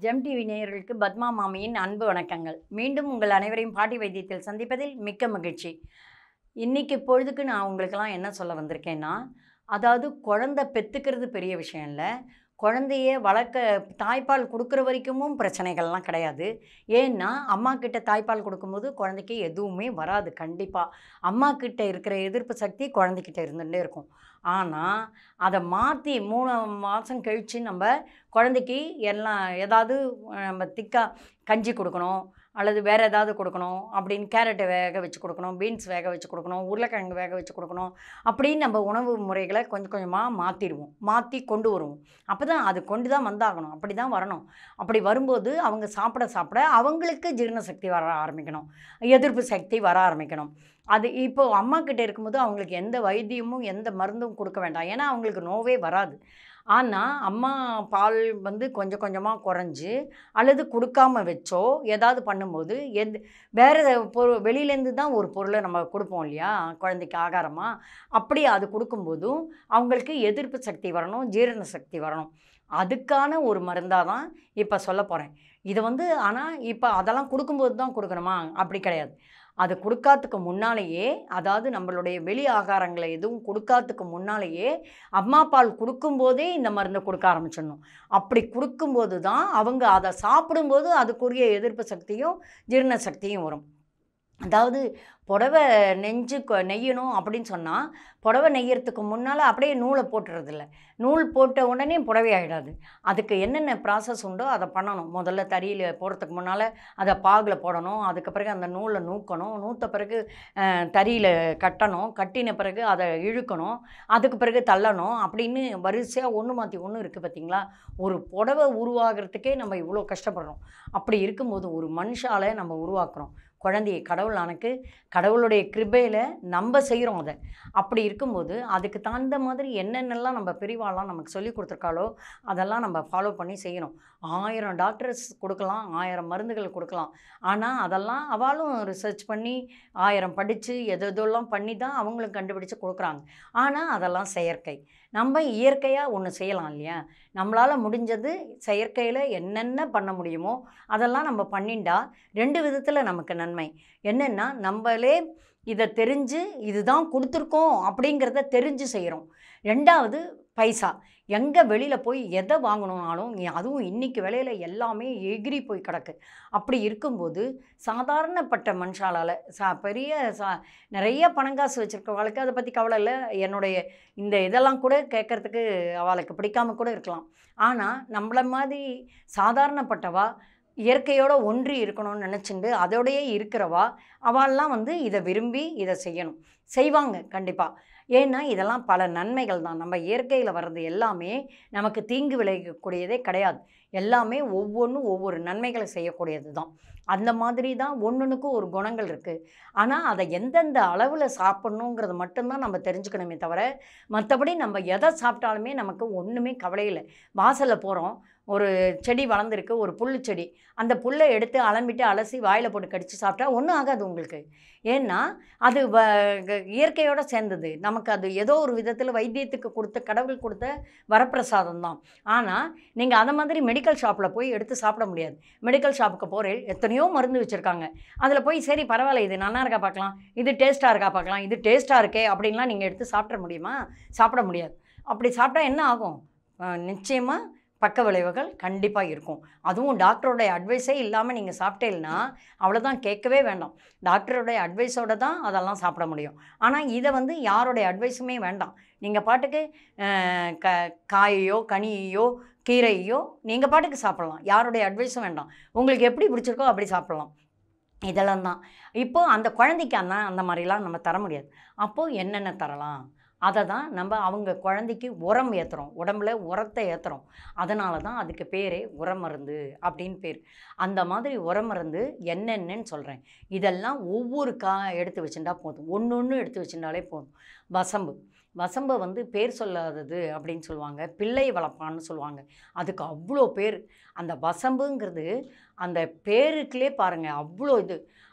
GeM TV நேயர்களுக்கு பத்மா மாமியின் அன்பு வணக்கங்கள் மீண்டும் உங்கள் அனைவரையும் பாட்டி வைத்தியத்தில் சந்திப்பதில் மிக்க மகிழ்ச்சி இன்னைக்கு பொழுதுக்கு நான் உங்களுக்கெல்லாம் என்ன சொல்ல வந்திருக்கேன்னா அதாவது குழந்தை பெற்றுக்கிறது பெரிய விஷயம் இல்லை குழந்தைய வளர்க்க தாய்ப்பால் கொடுக்குற வரைக்குமும் பிரச்சனைகள்லாம் கிடையாது ஏன்னா அம்மா கிட்ட தாய்ப்பால் கொடுக்கும்போது குழந்தைக்கு எதுவுமே வராது கண்டிப்பாக அம்மா கிட்ட இருக்கிற எதிர்ப்பு சக்தி குழந்தைகிட்ட இருந்துகிட்டே இருக்கும் ஆனால் அதை மாற்றி மூணு மாதம் கழித்து நம்ம குழந்தைக்கு எல்லாம் ஏதாவது நம்ம திக்காக கஞ்சி கொடுக்கணும் அல்லது வேறு ஏதாவது கொடுக்கணும் அப்படின்னு கேரட்டை வேக வச்சு கொடுக்கணும் பீன்ஸ் வேக வச்சு கொடுக்கணும் உருளைக்கிழங்கு வேக வச்சு கொடுக்கணும் அப்படின்னு நம்ம உணவு முறைகளை கொஞ்சம் கொஞ்சமாக மாற்றிடுவோம் மாற்றி கொண்டு வருவோம் அப்போ தான் அது கொண்டு தான் வந்தாகணும் அப்படி தான் வரணும் அப்படி வரும்போது அவங்க சாப்பிட சாப்பிட அவங்களுக்கு ஜீரண சக்தி வர ஆரம்பிக்கணும் எதிர்ப்பு சக்தி வர ஆரம்பிக்கணும் அது இப்போ அம்மா கிட்ட இருக்கும்போது அவங்களுக்கு எந்த வைத்தியமும் எந்த மருந்தும் கொடுக்க வேண்டாம் ஏன்னா அவங்களுக்கு நோவே வராது ஆனால் அம்மா பால் வந்து கொஞ்சம் கொஞ்சமாக குறைஞ்சி அல்லது கொடுக்காம வச்சோ ஏதாவது பண்ணும்போது எது வேறு பொருள் வெளியிலேருந்து தான் ஒரு பொருளை நம்ம கொடுப்போம் இல்லையா குழந்தைக்கு ஆகாரமாக அப்படி அது கொடுக்கும்போதும் அவங்களுக்கு எதிர்ப்பு சக்தி வரணும் ஜீரண சக்தி வரணும் அதுக்கான ஒரு மருந்தாக தான் இப்போ சொல்ல போகிறேன் இது வந்து ஆனால் இப்போ அதெல்லாம் கொடுக்கும்போது தான் கொடுக்கணுமா அப்படி கிடையாது அது கொடுக்காததுக்கு முன்னாலேயே அதாவது நம்மளுடைய வெளி ஆகாரங்களை எதுவும் கொடுக்காததுக்கு முன்னாலேயே அம்மா பால் கொடுக்கும்போதே இந்த மருந்தை கொடுக்க ஆரம்பிச்சிடணும் அப்படி கொடுக்கும்போது தான் அவங்க அதை சாப்பிடும்போது அதுக்குரிய எதிர்ப்பு சக்தியும் ஜீரண சக்தியும் வரும் அதாவது புடவை நெஞ்சு கொ- நெய்யணும் அப்படின்னு சொன்னால் புடவை நெய்யறதுக்கு முன்னால் அப்படியே நூலை போட்டுறதில்ல நூல் போட்ட உடனே புடவை ஆகிடாது அதுக்கு என்னென்ன ப்ராசஸ் உண்டோ அதை பண்ணணும் முதல்ல தறியில் போடுறதுக்கு முன்னால் அதை பாகில் போடணும் அதுக்கு பிறகு அந்த நூலை நூக்கணும் நூற்ற பிறகு தறியில் கட்டணும் கட்டின பிறகு அதை இழுக்கணும் அதுக்கு பிறகு தள்ளணும் அப்படின்னு வரிசையாக ஒன்று மாற்றி ஒன்று இருக்குது பார்த்தீங்களா ஒரு புடவை உருவாகிறதுக்கே நம்ம இவ்வளோ கஷ்டப்படுறோம் அப்படி இருக்கும்போது ஒரு மனுஷால நம்ம உருவாக்குறோம் குழந்தையை கடவுள் அனுக்கு கடவுளுடைய கிருபையில் நம்ம செய்கிறோம் அதை அப்படி இருக்கும்போது அதுக்கு தகுந்த மாதிரி என்னென்னலாம் நம்ம பெரியவாலாம் நமக்கு சொல்லி கொடுத்துருக்காளோ அதெல்லாம் நம்ம ஃபாலோ பண்ணி செய்யணும் ஆயிரம் டாக்டர்ஸ் கொடுக்கலாம் ஆயிரம் மருந்துகள் கொடுக்கலாம் ஆனால் அதெல்லாம் அவளும் ரிசர்ச் பண்ணி ஆயிரம் படித்து எது எதெல்லாம் பண்ணி தான் அவங்களும் கண்டுபிடிச்சு கொடுக்குறாங்க ஆனால் அதெல்லாம் செயற்கை நம்ம இயற்கையாக ஒன்று செய்யலாம் இல்லையா நம்மளால் முடிஞ்சது செயற்கையில் என்னென்ன பண்ண முடியுமோ அதெல்லாம் நம்ம பண்ணிண்டா ரெண்டு விதத்தில் நமக்கு நன்மை என்னென்னா நம்மளே இதை தெரிஞ்சு இதுதான் கொடுத்துருக்கோம் அப்படிங்கிறத தெரிஞ்சு செய்கிறோம் ரெண்டாவது பைசா எங்கே வெளியில் போய் எதை வாங்கணும்னாலும் இ- அதுவும் இன்றைக்கி விலையில் எல்லாமே எகிரி போய் கிடக்கு அப்படி இருக்கும்போது சாதாரணப்பட்ட மனுஷாலால் சா பெரிய சா நிறைய பணங்காசு வச்சுருக்கவளுக்கு அதை பற்றி கவலை இல்லை என்னுடைய இந்த இதெல்லாம் கூட கேட்குறதுக்கு அவளுக்கு பிடிக்காம கூட இருக்கலாம் ஆனால் நம்மள மாதிரி சாதாரணப்பட்டவா இயற்கையோட ஒன்றி இருக்கணும்னு நினச்சிண்டு அதோடையே இருக்கிறவா அவள்லாம் வந்து இதை விரும்பி இதை செய்யணும் செய்வாங்க கண்டிப்பாக ஏன்னா இதெல்லாம் பல நன்மைகள் தான் நம்ம இயற்கையில் வர்றது எல்லாமே நமக்கு தீங்கு விளைவிக்கக்கூடியதே கிடையாது எல்லாமே ஒவ்வொன்றும் ஒவ்வொரு நன்மைகளை செய்யக்கூடியது தான் அந்த மாதிரி தான் ஒன்றுனுக்கும் ஒரு குணங்கள் இருக்குது ஆனால் அதை எந்தெந்த அளவில் சாப்பிட்ணுங்கிறது மட்டும்தான் நம்ம தெரிஞ்சுக்கணுமே தவிர மற்றபடி நம்ம எதை சாப்பிட்டாலுமே நமக்கு ஒன்றுமே கவலை இல்லை வாசலில் போகிறோம் ஒரு செடி வளர்ந்துருக்கு ஒரு புல் செடி அந்த புல்லை எடுத்து அலம்பிட்டு அலசி வாயில் போட்டு கடித்து சாப்பிட்டா ஒன்றும் ஆகாது உங்களுக்கு ஏன்னா அது வ க- இயற்கையோட சேர்ந்தது நமக்கு அது ஏதோ ஒரு விதத்தில் வைத்தியத்துக்கு கொடுத்த கடவுள் கொடுத்த வரப்பிரசாதம் தான் ஆனால் நீங்கள் அதை மாதிரி மெடிக்கல் ஷாப்பில் போய் எடுத்து சாப்பிட முடியாது மெடிக்கல் ஷாப்புக்கு போகிறேன் எத்தனையோ மருந்து வச்சுருக்காங்க அதில் போய் சரி பரவாயில்ல இது நல்லா இருக்கா பார்க்கலாம் இது டேஸ்ட்டாக இருக்கா பார்க்கலாம் இது டேஸ்ட்டாக இருக்கே அப்படின்லாம் நீங்கள் எடுத்து சாப்பிட முடியுமா சாப்பிட முடியாது அப்படி சாப்பிட்டா என்ன ஆகும் நிச்சயமாக பக்க விளைவுகள் கண்டிப்பாக இருக்கும் அதுவும் டாக்டரோடைய அட்வைஸே இல்லாமல் நீங்கள் சாப்பிட்டீங்கன்னா அவ்வளோதான் கேட்கவே வேண்டாம் டாக்டருடைய அட்வைஸோட தான் அதெல்லாம் சாப்பிட முடியும் ஆனால் இதை வந்து யாருடைய அட்வைஸுமே வேண்டாம் நீங்கள் பாட்டுக்கு அஹ், க காயையோ கனியையோ கீரையோ நீங்கள் பாட்டுக்கு சாப்பிட்லாம் யாருடைய அட்வைஸும் வேண்டாம் உங்களுக்கு எப்படி பிடிச்சிருக்கோ அப்படி சாப்பிட்லாம் இதெல்லாம் தான் இப்போது அந்த குழந்தைக்கு அந்த அந்த மாதிரிலாம் நம்ம தர முடியாது அப்போது என்னென்ன தரலாம் அதை தான் நம்ம அவங்க குழந்தைக்கு உரம் ஏற்றுறோம் உடம்புல உரத்தை ஏற்றுறோம் அதனால தான் அதுக்கு பேரே உரமருந்து அப்படின்னு பேர் அந்த மாதிரி உரமருந்து என்னென்னன்னு சொல்கிறேன் இதெல்லாம் ஒவ்வொரு கா எடுத்து வச்சுட்டா போதும் ஒன்று ஒன்று எடுத்து வச்சுட்டாலே போதும் வசம்பு வசம்பை வந்து பேர் சொல்லாதது அப்படின்னு சொல்லுவாங்க பிள்ளை வளர்ப்பான்னு சொல்லுவாங்க அதுக்கு அவ்வளோ பேர் அந்த வசம்புங்கிறது அந்த பேருக்குள்ளே பாருங்கள் அவ்வளோ இது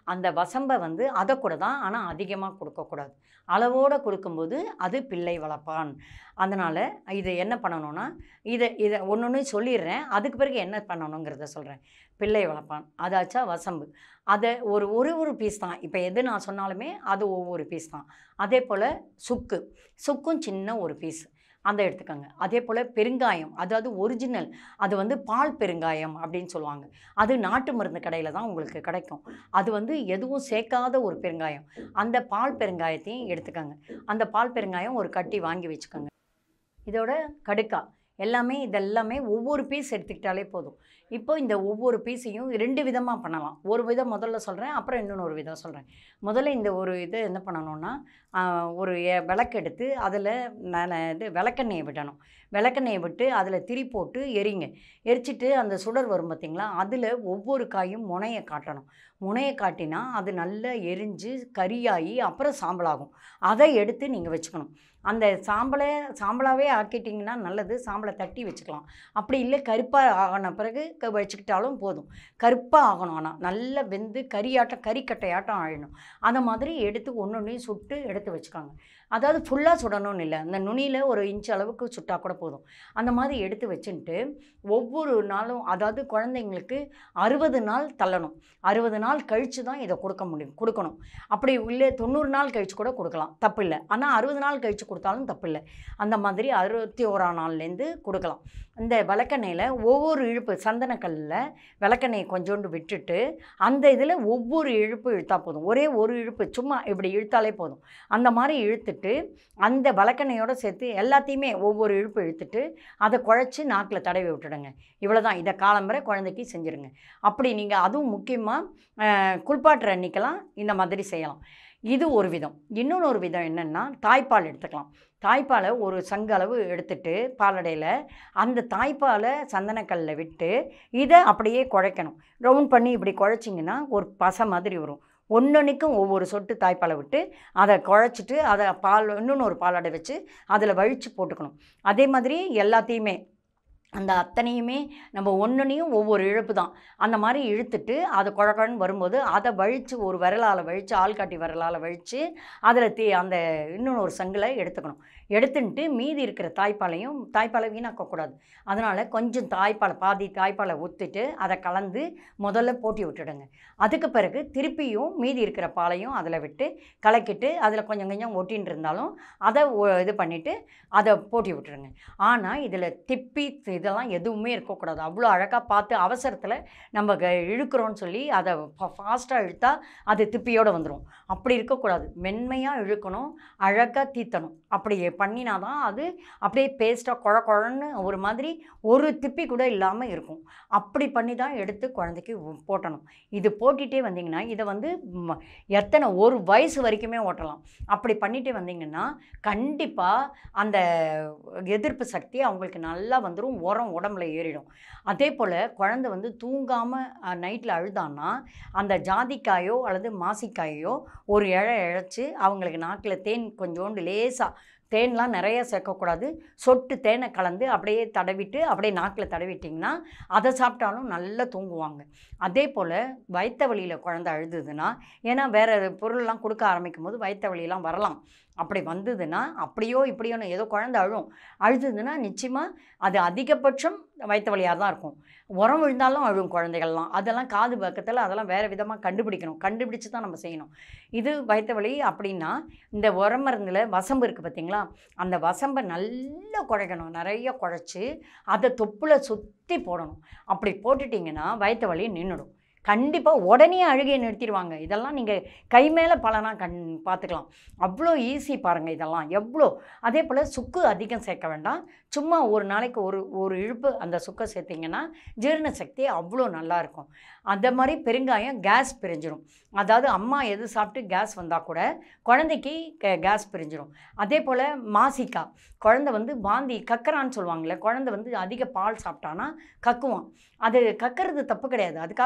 அந்த வசம்பை வந்து அதை கூட தான் ஆனால் அதிகமாக கொடுக்கக்கூடாது அளவோடு கொடுக்கும்போது அது பிள்ளை வளர்ப்பான் அதனால் இது என்ன பண்ணணும்னா இதை இதை ஒன்று ஒன்று சொல்லிடுறேன் அதுக்கு பிறகு என்ன பண்ணணுங்கிறத சொல்கிறேன் பிள்ளை வளர்ப்பான் அதாச்சா வசம்பு அதை ஒரு ஒரு ஒரு பீஸ் தான் இப்போ எது நான் சொன்னாலுமே அது ஒவ்வொரு பீஸ் தான் அதே போல் சுக்கு சுக்கும் சின்ன ஒரு பீஸ் அந்த எடுத்துக்கோங்க அதே போல் பெருங்காயம் அதாவது ஒரிஜினல் அது வந்து பால் பெருங்காயம் அப்படின்னு சொல்லுவாங்க அது நாட்டு மருந்து கடையில் தான் உங்களுக்கு கிடைக்கும் அது வந்து எதுவும் சேர்க்காத ஒரு பெருங்காயம் அந்த பால் பெருங்காயத்தையும் எடுத்துக்கோங்க அந்த பால் பெருங்காயம் ஒரு கட்டி வாங்கி வச்சுக்கோங்க இதோட கடுக்கா எல்லாமே இதெல்லாமே ஒவ்வொரு பீஸ் எடுத்துக்கிட்டாலே போதும் இப்போ இந்த ஒவ்வொரு பீஸையும் ரெண்டு விதமாக பண்ணலாம் ஒரு விதம் முதல்ல சொல்கிறேன் அப்புறம் இன்னொன்று ஒரு விதம் சொல்கிறேன் முதல்ல இந்த ஒரு இது என்ன பண்ணணும்னா ஆஹ், ஒரு எ- விளக்கு எடுத்து அதில் மேலே இது விளக்கெண்ணெயை விடணும் விளக்கெண்ணெயை விட்டு அதில் திரி போட்டு எரிங்க எரிச்சிட்டு அந்த சுடர் வரும் பார்த்தீங்களா அதில் ஒவ்வொரு காயும் முனையை காட்டணும் முனையை காட்டினா அது நல்லா எரிஞ்சு கரியாகி அப்புறம் சாம்பலாகும் அதை எடுத்து நீங்கள் வச்சுக்கணும் அந்த சாம்பலை சாம்பலாகவே ஆக்கிட்டிங்கன்னா நல்லது சாம்பலை தட்டி வச்சுக்கலாம் அப்படி இல்லை கருப்பாக ஆகின பிறகு க- வச்சுக்கிட்டாலும் போதும் கருப்பாக ஆகணும் ஆனால் நல்லா வெந்து கரியாட்டம் கறிக்கட்டையாட்டம் ஆயிடணும் அந்த மாதிரி எடுத்து ஒன்று ஒன்றையும் சுட்டு எடுத்து வச்சுக்காங்க அதாவது ஃபுல்லாக சுடணும்னு இல்லை அந்த நுனியில் ஒரு இன்ச் அளவுக்கு சுட்டா கூட போதும் அந்த மாதிரி எடுத்து வச்சுட்டு ஒவ்வொரு நாளும் அதாவது குழந்தைங்களுக்கு அறுபது நாள் தள்ளணும் அறுபது நாள் கழித்து தான் இதை கொடுக்க முடியும் கொடுக்கணும் அப்படி இல்லை தொண்ணூறு நாள் கழித்து கூட கொடுக்கலாம் தப்பு இல்லை ஆனால் அறுபது நாள் கழித்து கொடுத்தாலும் தப்பு இல்லை அந்த மாதிரி அறுபத்தி ஓராம் நாள்லேருந்து கொடுக்கலாம் இந்த விளக்கெண்ணெயில் ஒவ்வொரு இழுப்பு சந்தனக்கல்லில் விளக்கெண்ணெயை கொஞ்சோண்டு விட்டுட்டு அந்த இதில் ஒவ்வொரு இழுப்பு இழுத்தா போதும் ஒரே ஒரு இழுப்பு சும்மா இப்படி இழுத்தாலே போதும் அந்த மாதிரி இழுத்துட்டு அந்த விளக்கெண்ணெயோடு சேர்த்து எல்லாத்தையுமே ஒவ்வொரு இழுப்பு இழுத்துட்டு அதை குழச்சி நாக்கில் தடவி விட்டுடுங்க இவ்வளோ தான் இதை காலம்பரை குழந்தைக்கு செஞ்சுருங்க அப்படி நீங்கள் அதுவும் முக்கியமாக குளிப்பாட்டுற அன்னைக்கெல்லாம் இந்த மாதிரி செய்யலாம் இது ஒரு விதம் இன்னொன்று ஒரு விதம் என்னென்னா தாய்ப்பால் எடுத்துக்கலாம் தாய்ப்பாலை ஒரு சங்களவு எடுத்துட்டு பாலடையில் அந்த தாய்ப்பாலை சந்தனக்கல்லில் விட்டு இதை அப்படியே குழைக்கணும் ரவுண்ட் பண்ணி இப்படி குழைச்சிங்கன்னா ஒரு பசை மாதிரி வரும் ஒன்றொன்றுக்கும் ஒவ்வொரு சொட்டு தாய்ப்பாலை விட்டு அதை குழைச்சிட்டு அதை பால் இன்னொன்று ஒரு பாலாடை வச்சு அதில் வழித்து போட்டுக்கணும் அதே மாதிரி எல்லாத்தையுமே அந்த அத்தனையுமே நம்ம ஒன்றுனையும் ஒவ்வொரு இழுப்பு தான் அந்த மாதிரி இழுத்துட்டு அது குழக்கன்னு வரும்போது அதை வழித்து ஒரு விரலால் வழித்து ஆள்காட்டி விரலால் வழித்து அதில் தீ அந்த இன்னொன்று ஒரு சங்கில் எடுத்துக்கணும் எடுத்துன்ட்டு மீதி இருக்கிற தாய்ப்பாலையும் தாய்ப்பாலை வீணாக்கக்கூடாது அதனால் கொஞ்சம் தாய்ப்பாலை பாதி தாய்ப்பாலை ஊற்றிட்டு அதை கலந்து முதல்ல போட்டி விட்டுடுங்க அதுக்கு பிறகு திருப்பியும் மீதி இருக்கிற பாலையும் அதில் விட்டு கலக்கிட்டு அதில் கொஞ்சம் கொஞ்சம் ஒட்டின்னு இருந்தாலும் அதை ஒ- இது பண்ணிவிட்டு அதை போட்டி விட்டுடுங்க ஆனால் இதில் திப்பி இதெல்லாம் எதுவுமே இருக்கக்கூடாது அவ்வளோ அழகாக பார்த்து அவசரத்தில் நம்ம க- இழுக்கிறோன்னு சொல்லி அதை ஃபாஸ்ட்டாக இழுத்தா அது திப்பியோடு வந்துடும் அப்படி இருக்கக்கூடாது மென்மையாக இழுக்கணும் அழகாக தீத்தணும் அப்படி பண்ணினா தான் அது அப்படியே பேஸ்ட்டாக குழ குழன்னு ஒரு மாதிரி ஒரு திப்பி கூட இல்லாமல் இருக்கும் அப்படி பண்ணி தான் எடுத்து குழந்தைக்கு உ- போட்டணும் இது போட்டுகிட்டே வந்தீங்கன்னா இதை வந்து ம- எத்தனை ஒரு வயசு வரைக்குமே ஓட்டலாம் அப்படி பண்ணிகிட்டே வந்தீங்கன்னா கண்டிப்பாக அந்த எதிர்ப்பு சக்தி அவங்களுக்கு நல்லா வந்துடும் உரம் உடம்புல ஏறிடும் அதே போல் குழந்தை வந்து தூங்காமல் நைட்டில் அழுதான்னா அந்த ஜாதிக்காயோ அல்லது மாசிக்காயோ ஒரு இழை இழைச்சி அவங்களுக்கு நாக்கில் தேன் கொஞ்சோண்டு லேசாக தேன்லாம் நிறைய சேர்க்கக்கூடாது சொட்டு தேனை கலந்து அப்படியே தடவிட்டு அப்படியே நாக்கில் தடவிட்டிங்கன்னா அதை சாப்பிட்டாலும் நல்லா தூங்குவாங்க அதே போல் வயிற்று வலியில் குழந்தை அழுதுதுன்னா ஏன்னா வேறு பொருள்லாம் கொடுக்க ஆரம்பிக்கும் போது வயிற்று வலியெல்லாம் வரலாம் அப்படி வந்ததுன்னா அப்படியோ இப்படியோன்னு ஏதோ குழந்தை அழும் அழுதுதுன்னா நிச்சயமாக அது அதிகபட்சம் வயிற்று வலியாக தான் இருக்கும் உரம் விழுந்தாலும் அழும் குழந்தைகள்லாம் அதெல்லாம் காது பக்கத்தில் அதெல்லாம் வேறு விதமாக கண்டுபிடிக்கணும் கண்டுபிடிச்சு தான் நம்ம செய்யணும் இது வயிற்று வலி அப்படின்னா இந்த உரம் மருந்தில் வசம்பு இருக்குது பார்த்தீங்களா அந்த வசம்பை நல்லா குழைக்கணும் நிறைய குழைச்சி அதை தொப்புல சுற்றி போடணும் அப்படி போட்டுட்டிங்கன்னா வயிற்று வலி நின்றுடும் கண்டிப்பாக உடனே அழுகையை நிறுத்திடுவாங்க இதெல்லாம் நீங்கள் கை மேலே பலனா கண் பார்த்துக்கலாம் அவ்வளோ ஈஸி பாருங்கள் இதெல்லாம் எவ்வளோ அதே போல் சுக்கு அதிகம் சேர்க்க வேண்டாம் சும்மா ஒரு நாளைக்கு ஒரு ஒரு இழுப்பு அந்த சுக்கை சேர்த்திங்கன்னா ஜீரண சக்தி அவ்வளோ நல்லா இருக்கும் அந்த மாதிரி பெருங்காயம் கேஸ் பிரிஞ்சிடும் அதாவது அம்மா எது சாப்பிட்டு கேஸ் வந்தால் கூட குழந்தைக்கு கே- கேஸ் பிரிஞ்சிடும் அதே போல் மாசிக்காய் குழந்தை வந்து வாந்தி கக்கறான்னு சொல்லுவாங்கள்ல குழந்தை வந்து அதிக பால் சாப்பிட்டானா கக்குவான் அது கக்கிறது தப்பு கிடையாது அதுக்காக பயப்பட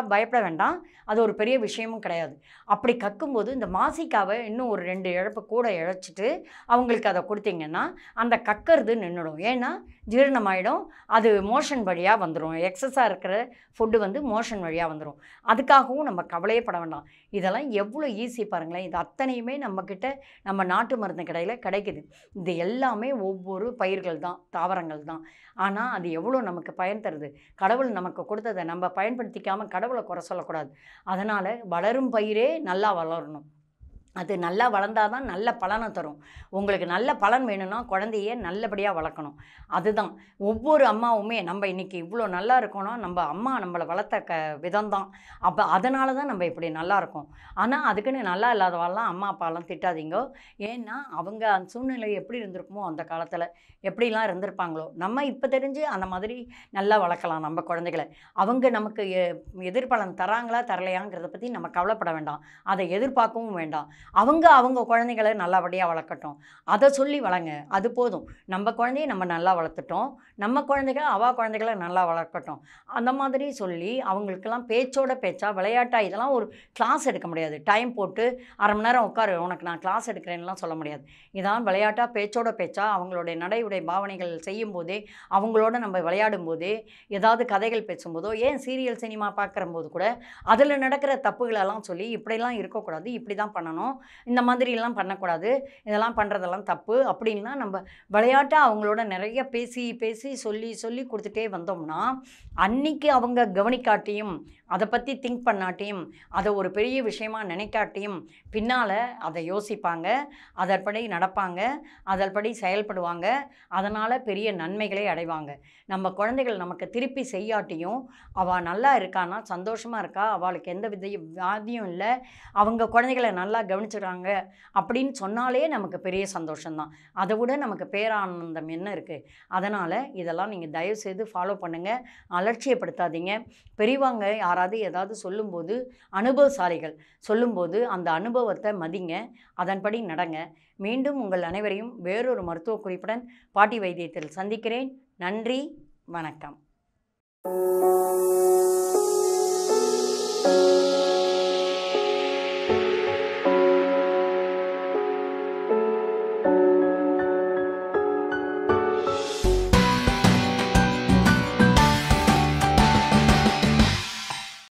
வேண்டாம் அது ஒரு பெரிய விஷயமும் கிடையாது அப்படி கக்கும்போது இந்த மாசிக்காவை இன்னும் ஒரு ரெண்டு இழப்பு கூட இழைச்சிட்டு அவங்களுக்கு அதை கொடுத்தீங்கன்னா அந்த கக்கிறது நின்றுடும் ஏன்னா ஜீரணமாயிடும் அது மோஷன் வழியாக வந்துடும் எக்ஸஸாக இருக்கிற ஃபுட்டு வந்து மோஷன் வழியாக வந்துடும் அதுக்காகவும் நம்ம கவலையே பட வேண்டாம் இதெல்லாம் எவ்வளோ ஈஸி பாருங்களேன் இது அத்தனையுமே நம்மக்கிட்ட நம்ம நாட்டு மருந்து கடையில் கிடைக்குது இது எல்லாமே ஒவ்வொரு பயிர்கள் தான் தாவரங்கள் தான் ஆனால் அது எவ்வளோ நமக்கு பயன் தருது கடவுள் நமக்கு கொடுத்ததை நம்ம பயன்படுத்திக்காமல் கடவுளை குறை சொல்லக்கூடாது அதனால் வளரும் பயிரே நல்லா வளரணும் அது நல்லா வளர்ந்தாதான் தான் நல்ல பலனை தரும் உங்களுக்கு நல்ல பலன் வேணும்னா குழந்தைய நல்லபடியாக வளர்க்கணும் அதுதான் ஒவ்வொரு அம்மாவுமே நம்ம இன்றைக்கி இவ்வளோ நல்லா இருக்கோம்னா நம்ம அம்மா நம்மளை வளர்த்த க விதம்தான் அப்போ அதனால தான் நம்ம இப்படி நல்லா இருக்கோம் ஆனால் அதுக்குன்னு நல்லா இல்லாதவாள்லாம் அம்மா அப்பாலாம் திட்டாதீங்க ஏன்னா அவங்க அந்த சூழ்நிலை எப்படி இருந்திருக்குமோ அந்த காலத்தில் எப்படிலாம் இருந்திருப்பாங்களோ நம்ம இப்போ தெரிஞ்சு அந்த மாதிரி நல்லா வளர்க்கலாம் நம்ம குழந்தைகளை அவங்க நமக்கு எ- எதிர்பலன் தராங்களா தரலையாங்கிறத பற்றி நம்ம கவலைப்பட வேண்டாம் அதை எதிர்பார்க்கவும் வேண்டாம் அவங்க அவங்க குழந்தைகளை நல்லபடியாக வளர்க்கட்டும் அதை சொல்லி வளங்க அது போதும் நம்ம குழந்தைய நம்ம நல்லா வளர்த்துட்டோம் நம்ம குழந்தைகள் அவ குழந்தைகளை நல்லா வளர்க்கட்டும் அந்த மாதிரி சொல்லி அவங்களுக்கெல்லாம் பேச்சோட பேச்சா விளையாட்டா இதெல்லாம் ஒரு கிளாஸ் எடுக்க முடியாது டைம் போட்டு அரை மணி நேரம் உட்காரு உனக்கு நான் கிளாஸ் எடுக்கிறேன்லாம் சொல்ல முடியாது இதான் விளையாட்டா பேச்சோட பேச்சா அவங்களுடைய நடை உடை பாவனைகள் செய்யும் போதே அவங்களோட நம்ம விளையாடும் போதே ஏதாவது கதைகள் பேசும்போதோ ஏன் சீரியல் சினிமா பார்க்குற போது கூட அதில் நடக்கிற தப்புகளெல்லாம் சொல்லி இப்படிலாம் இருக்கக்கூடாது இப்படி தான் பண்ணணும் இந்த மாதிரிலாம் பண்ணக்கூடாது இதெல்லாம் பண்ணுறதெல்லாம் தப்பு அப்படின்னா நம்ம விளையாட்டாக அவங்களோட நிறைய பேசி பேசி சொல்லி சொல்லி கொடுத்துட்டே வந்தோம்னா அன்னைக்கு அவங்க கவனிக்காட்டியும் அதை பற்றி திங்க் பண்ணாட்டியும் அதை ஒரு பெரிய விஷயமா நினைக்காட்டியும் பின்னால் அதை யோசிப்பாங்க அதன்படி நடப்பாங்க அதன்படி செயல்படுவாங்க அதனால் பெரிய நன்மைகளை அடைவாங்க நம்ம குழந்தைகள் நமக்கு திருப்பி செய்யாட்டியும் அவள் நல்லா இருக்கானா சந்தோஷமாக இருக்கா அவளுக்கு எந்த வித வியாதியும் இல்லை அவங்க குழந்தைகளை நல்லா கவனிச்சுக்கிறாங்க அப்படின்னு சொன்னாலே நமக்கு பெரிய சந்தோஷம்தான் அதை விட நமக்கு பேரானந்தம் என்ன இருக்குது அதனால் இதெல்லாம் நீங்கள் தயவுசெய்து ஃபாலோ பண்ணுங்கள் அலட்சியப்படுத்தாதீங்க பெரியவங்க யாராவது ஏதாவது சொல்லும்போது அனுபவசாலிகள் சொல்லும்போது அந்த அனுபவத்தை மதிங்க அதன்படி நடங்க மீண்டும் உங்கள் அனைவரையும் வேறொரு மருத்துவ குறிப்புடன் பாட்டி வைத்தியத்தில் சந்திக்கிறேன் நன்றி வணக்கம்